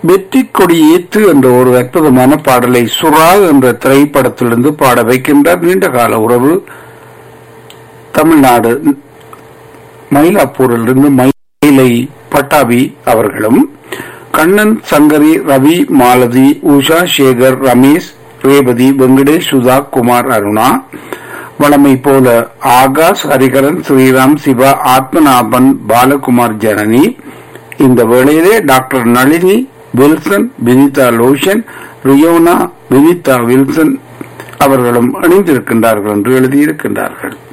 வெற்றி கொடி ஏற்று என்ற ஒரு அற்புதமான பாடலை சுறா என்ற திரைப்படத்திலிருந்து பாட வைக்கின்றார் நீண்ட கால உறவு தமிழ்நாடு மயிலாப்பூரிலிருந்து மயிலை பட்டாபி அவர்களும் கண்ணன் சங்கரி ரவி மாலதி உஷா சேகர் ரமேஷ் ரேவதி வெங்கடேஷ் சுதா குமார் அருணா வளமை போல ஆகாஷ் ஹரிகரன் ஸ்ரீராம் சிவா ஆத்மநாபன் பாலகுமார் ஜனனி இந்த வேளையிலே doctor Nalini Wilson Vinitha Loshan Riona Vinitha Wilson அவர்களும் இணைந்திருக்கின்றார்கள் என்று எழுதியிருக்கின்றார்கள்